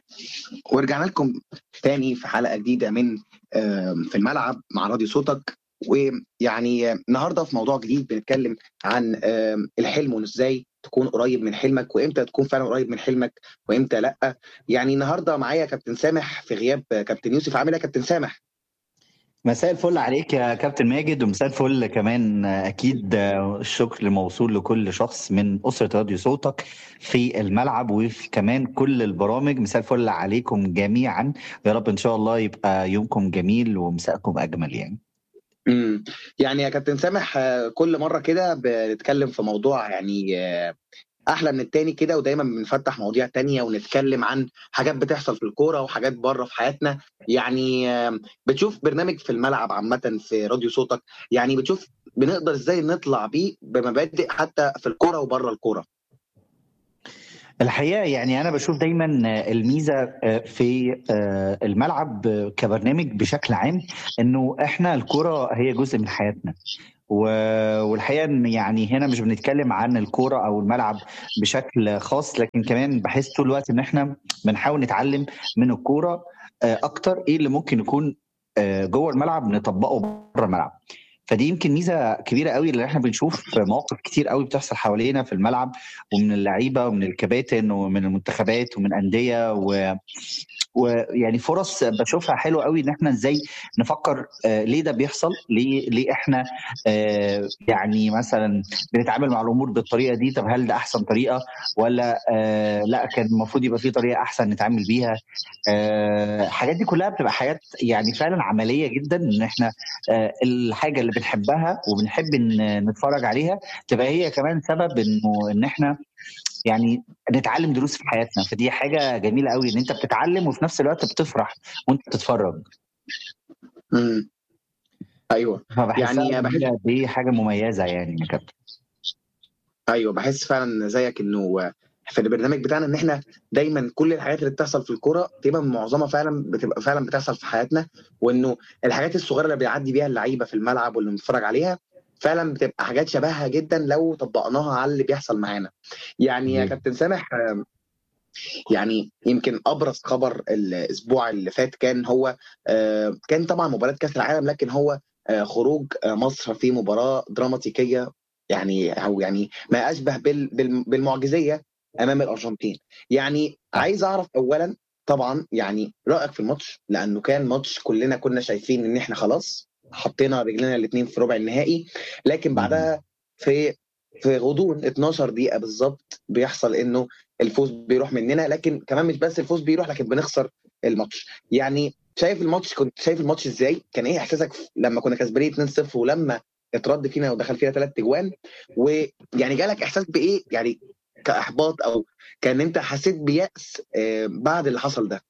ورجعنا لكم تاني في حلقه جديده من آم، في الملعب مع راديو صوتك ويعني آم، النهارده في موضوع جديد بنتكلم عن آم، الحلم وان ازاي تكون قريب من حلمك وامتى تكون فعلا قريب من حلمك وامتى لا يعني النهارده معايا كابتن سامح في غياب كابتن يوسف عامل ايه يا كابتن سامح مساء الفل عليك يا كابتن ماجد ومساء الفل كمان اكيد الشكر موصول لكل شخص من اسره راديو صوتك في الملعب وفي كمان كل البرامج مساء الفل عليكم جميعا يا رب ان شاء الله يبقى يومكم جميل ومساءكم اجمل يعني امم يعني يا كابتن سامح آه، كل مره كده بنتكلم في موضوع يعني آه، احلى من التاني كده ودايما بنفتح مواضيع تانية ونتكلم عن حاجات بتحصل في الكوره وحاجات بره في حياتنا يعني آه، بتشوف برنامج في الملعب عامه في راديو صوتك يعني بتشوف بنقدر ازاي نطلع بيه بمبادئ حتى في الكوره وبره الكوره الحقيقه يعني انا بشوف دايما الميزه في الملعب كبرنامج بشكل عام انه احنا الكره هي جزء من حياتنا و- والحقيقه ان يعني هنا مش بنتكلم عن الكوره او الملعب بشكل خاص لكن كمان بحس طول الوقت ان احنا بنحاول نتعلم من الكوره آه، اكتر ايه اللي ممكن يكون آه، جوه الملعب نطبقه بره الملعب فدي يمكن ميزه كبيره قوي اللي احنا بنشوف مواقف كتير قوي بتحصل حوالينا في الملعب ومن اللعيبه ومن الكباتن ومن المنتخبات ومن انديه و... ويعني فرص بشوفها حلوه قوي ان احنا ازاي نفكر آه ليه ده بيحصل ليه ليه احنا آه يعني مثلا بنتعامل مع الامور بالطريقه دي طب هل ده احسن طريقه ولا آه لا كان المفروض يبقى في طريقه احسن نتعامل بيها آه الحاجات دي كلها بتبقى حاجات يعني فعلا عمليه جدا ان احنا آه الحاجه اللي بنحبها وبنحب ان نتفرج عليها تبقى هي كمان سبب انه ان احنا يعني نتعلم دروس في حياتنا فدي حاجه جميله قوي ان انت بتتعلم وفي نفس الوقت بتفرح وانت بتتفرج امم ايوه فبحسها يعني بحس دي- دي حاجه مميزه يعني يا كابتن ايوه بحس فعلا زيك انه في البرنامج بتاعنا ان احنا دايما كل الحاجات اللي بتحصل في الكوره تبقى معظمها فعلا بتبقى فعلا بتحصل في حياتنا وانه الحاجات الصغيره اللي بيعدي بيها اللعيبه في الملعب واللي بنتفرج عليها فعلا بتبقى حاجات شبهها جدا لو طبقناها على اللي بيحصل معانا يعني يا مم. كابتن سامح آم، يعني يمكن ابرز خبر الاسبوع اللي فات كان هو آه، كان طبعا مباراه كاس العالم لكن هو آه، خروج آه، مصر في مباراه دراماتيكيه يعني او يعني ما اشبه بال- بال- بالمعجزيه امام الارجنتين يعني صح. عايز اعرف اولا طبعا يعني رايك في الماتش لانه كان ماتش كلنا كنا شايفين ان احنا خلاص حطينا رجلنا الاثنين في ربع النهائي لكن بعدها في في غضون 12 دقيقه بالظبط بيحصل انه الفوز بيروح مننا لكن كمان مش بس الفوز بيروح لكن بنخسر الماتش يعني شايف الماتش كنت شايف الماتش ازاي كان ايه احساسك لما كنا كسبانين 2-0 ولما اترد فينا ودخل فينا ثلاث اجوان ويعني جالك احساس بايه يعني كاحباط او كان انت حسيت بيأس آه، بعد اللي حصل ده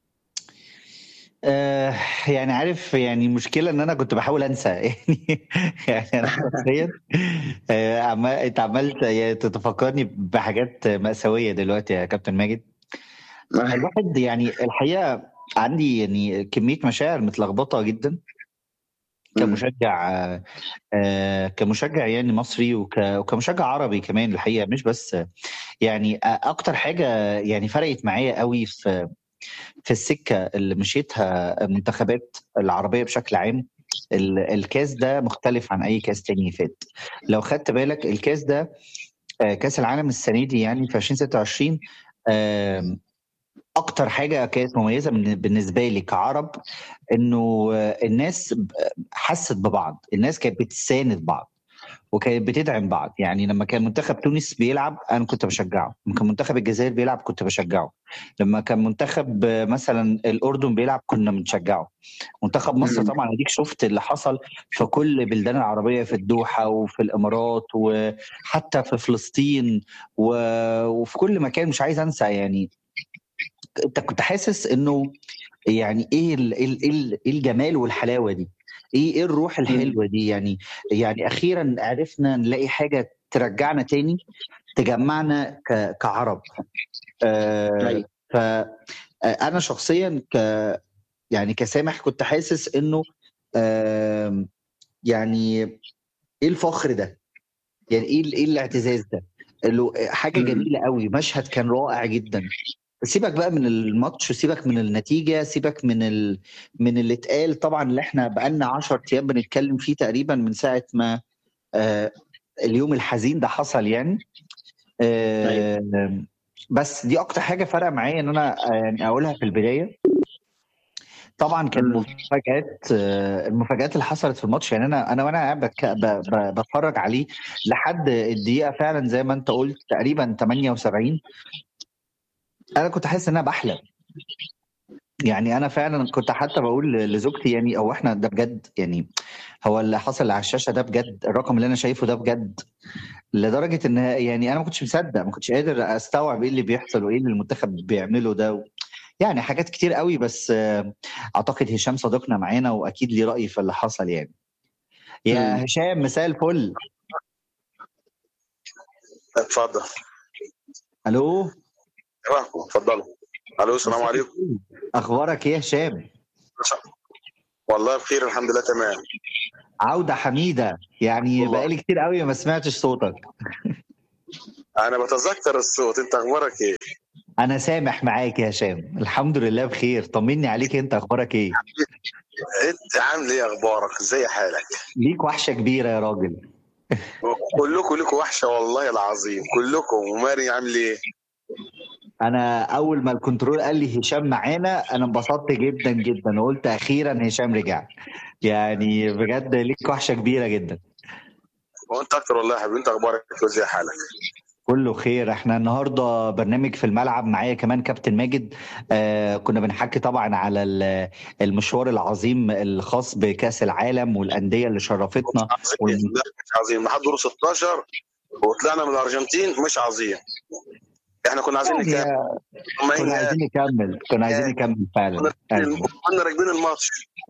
آه يعني عارف يعني المشكله ان انا كنت بحاول انسى يعني يعني انا شخصيا آه عمال انت عمال ت- تتفكرني بحاجات مأساويه دلوقتي يا كابتن ماجد الواحد يعني الحقيقه عندي يعني كميه مشاعر متلخبطه جدا كمشجع آه، آه، كمشجع يعني مصري وك- وكمشجع عربي كمان الحقيقه مش بس يعني آه، اكتر حاجه يعني فرقت معايا قوي في في السكه اللي مشيتها المنتخبات العربيه بشكل عام ال- الكاس ده مختلف عن اي كاس تاني فات لو خدت بالك الكاس ده آه، كاس العالم السنه دي يعني في 2026 آم، اكتر حاجه كانت مميزه من- بالنسبه لي كعرب انه آه، الناس ب- حست ببعض الناس كانت بتساند بعض وكانت بتدعم بعض يعني لما كان منتخب تونس بيلعب انا كنت بشجعه لما كان منتخب الجزائر بيلعب كنت بشجعه لما كان منتخب آه، مثلا الاردن بيلعب كنا بنشجعه منتخب مصر مم. طبعا اديك شفت اللي حصل في كل البلدان العربيه في الدوحه وفي الامارات وحتى في فلسطين و- وفي كل مكان مش عايز انسى يعني انت كنت حاسس انه يعني ايه ال- ايه ال- ايه ال- إيه الجمال والحلاوه دي ايه ايه الروح الحلوه دي يعني يعني اخيرا عرفنا نلاقي حاجه ترجعنا تاني تجمعنا ك- كعرب آه أيوة. ف انا شخصيا ك يعني كسامح كنت حاسس انه آم، يعني ايه الفخر ده يعني ايه ال- ايه الاعتزاز ده اللي هو حاجه مم. جميله قوي مشهد كان رائع جدا سيبك بقى من الماتش سيبك من النتيجه سيبك من ال... من اللي اتقال طبعا اللي احنا بقالنا 10 ايام بنتكلم فيه تقريبا من ساعه ما آه اليوم الحزين ده حصل يعني آه بس دي اكتر حاجه فرق معايا ان انا يعني اقولها في البدايه طبعا كان مفاجات آه، المفاجات اللي حصلت في الماتش يعني انا انا وانا قاعد بك- ب- ب- بتفرج عليه لحد الدقيقه فعلا زي ما انت قلت تقريبا 78 انا كنت حاسس ان انا بحلم يعني انا فعلا كنت حتى بقول لزوجتي يعني هو احنا ده بجد يعني هو اللي حصل على الشاشه ده بجد الرقم اللي انا شايفه ده بجد لدرجه ان يعني انا ما كنتش مصدق ما كنتش قادر استوعب ايه اللي بيحصل وايه اللي المنتخب بيعمله ده يعني حاجات كتير قوي بس آه، اعتقد هشام صديقنا معانا واكيد ليه راي في اللي حصل يعني يا مم. هشام مساء الفل اتفضل الو معكم اتفضلوا الو السلام عليكم اخبارك ايه يا هشام والله بخير الحمد لله تمام عوده حميده يعني والله. بقالي كتير قوي ما سمعتش صوتك انا بتذكر الصوت انت اخبارك ايه انا سامح معاك يا هشام الحمد لله بخير طمني عليك انت اخبارك ايه انت عامل ايه اخبارك ازاي حالك ليك وحشه كبيره يا راجل كلكم لكم وحشه والله العظيم كلكم وماري عامل ايه انا اول ما الكنترول قال لي هشام معانا انا انبسطت جدا جدا وقلت اخيرا هشام رجع يعني بجد ليك وحشه كبيره جدا وانت اكتر والله يا حبيبي انت اخبارك إيه وازاي حالك كله خير احنا النهارده برنامج في الملعب معايا كمان كابتن ماجد آه كنا بنحكي طبعا على ال- المشوار العظيم الخاص بكاس العالم والانديه اللي شرفتنا عظيم لا مش عظيم لحد دور 16 وطلعنا من الارجنتين مش عظيم احنا كنا عايزين يعني نكمل ما كنا هي- عايزين نكمل كنا عايزين نكمل فعلا أيوة. كنا راكبين الماتش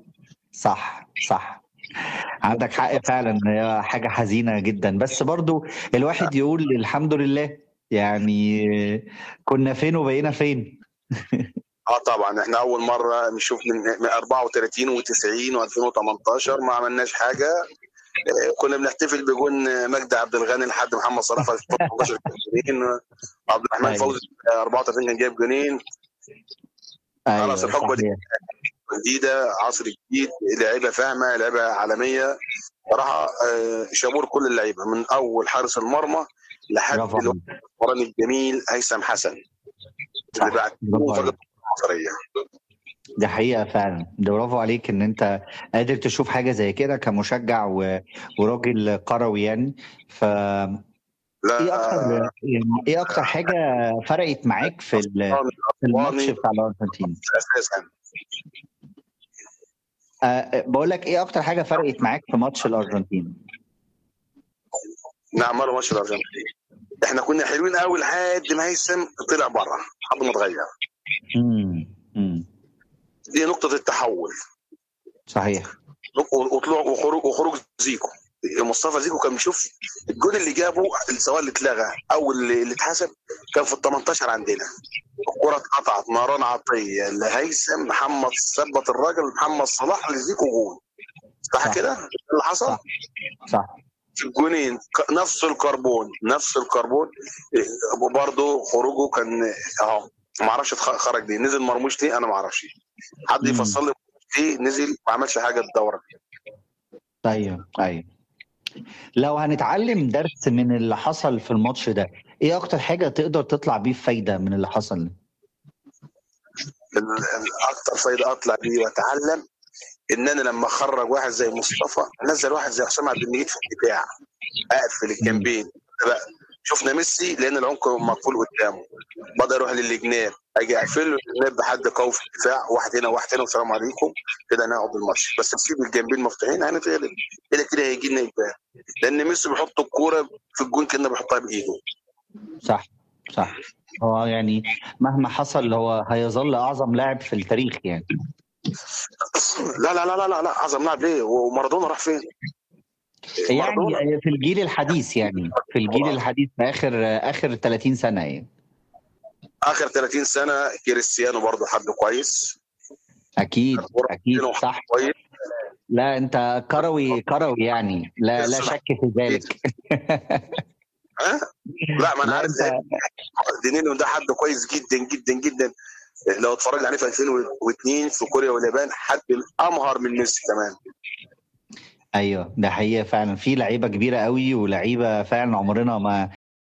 صح صح عندك حق فعلا هي حاجة حزينة جدا بس برضو الواحد يقول الحمد لله يعني كنا فين وبقينا فين اه طبعا احنا اول مره نشوف من من 34 و90 و2018 ما عملناش حاجه آه، كنا بنحتفل بجون مجدي عبد الغني لحد محمد صلاح في 18 جونين عبد الرحمن أيوة. فوزي آه، 34 كان جايب جونين ايوه خلاص الحقبة دي. صحيح. جديده عصر جديد لعيبه فاهمه لعيبه عالميه صراحه آه، شابور كل اللعيبه من اول حارس المرمى لحد برافو عليك. الوراني الجميل هيثم حسن صح اللي بعد برافو عليك. المصريه دي حقيقة فعلا ده برافو عليك ان انت قادر تشوف حاجة زي كده كمشجع و... وراجل كروي يعني ف لا ايه اكتر يعني ايه اكتر حاجة فرقت معاك في ال- في الماتش بتاع الارجنتين اساسا أه بقول لك ايه اكتر حاجة فرقت معاك في ماتش الارجنتين نعم ماله ماتش الارجنتين احنا كنا حلوين قوي لحد ما هيثم طلع بره حد ما اتغير امم امم دي نقطه التحول صحيح وطلوع وخروج وخروج زيكو مصطفى زيكو كان بيشوف الجول اللي جابه سواء اللي اتلغى او اللي اللي اتحسب كان في ال 18 عندنا الكره اتقطعت مروان عطيه لهيثم محمد ثبت الراجل محمد صلاح لزيكو جول صح صح. كده اللي حصل صح. صح في الجونين ك- نفس الكربون نفس الكربون برضه خروجه كان اهو ما اعرفش اتخ- خرج ليه نزل مرموش ليه انا ما اعرفش حد مم. يفصل لي ليه نزل ما عملش حاجه الدوره ايوه ايوه لو هنتعلم درس من اللي حصل في الماتش ده ايه اكتر حاجة تقدر تطلع بيه فايدة من اللي حصل ده ال- ال- اكتر فايده اطلع بيه واتعلم ان انا لما اخرج واحد زي مصطفى انزل واحد زي حسام عبد المجيد في الدفاع اقفل الجنبين بقى شفنا ميسي لان العمق مقفول قدامه بدا يروح للجناب اجي اقفل له الجناب بحد قوي في الدفاع واحد هنا واحد هنا والسلام عليكم كده نقعد الماتش بس نسيب الجنبين مفتوحين هنتغلب كده كده هيجي لنا اجبار لان ميسي بيحط الكوره في الجون كانه بيحطها بايده صح صح هو يعني مهما حصل هو هيظل اعظم لاعب في التاريخ يعني لا لا لا لا لا, لا اعظم لاعب ليه ومارادونا راح فين؟ مارادونا. يعني في الجيل الحديث يعني في الجيل الحديث في اخر اخر 30 سنة يعني اخر 30 سنه كريستيانو برضه حد كويس اكيد اكيد صح كويس لا انت كروي كروي يعني لا لا شك في ذلك ها لا ما انا لا عارف انت دينيلو ده حد كويس جدا جدا جدا لو اتفرجنا عليه في 2002 في كوريا واليابان حد امهر من ميسي كمان ايوه ده حقيقه فعلا في لعيبه كبيره قوي ولعيبه فعلا عمرنا ما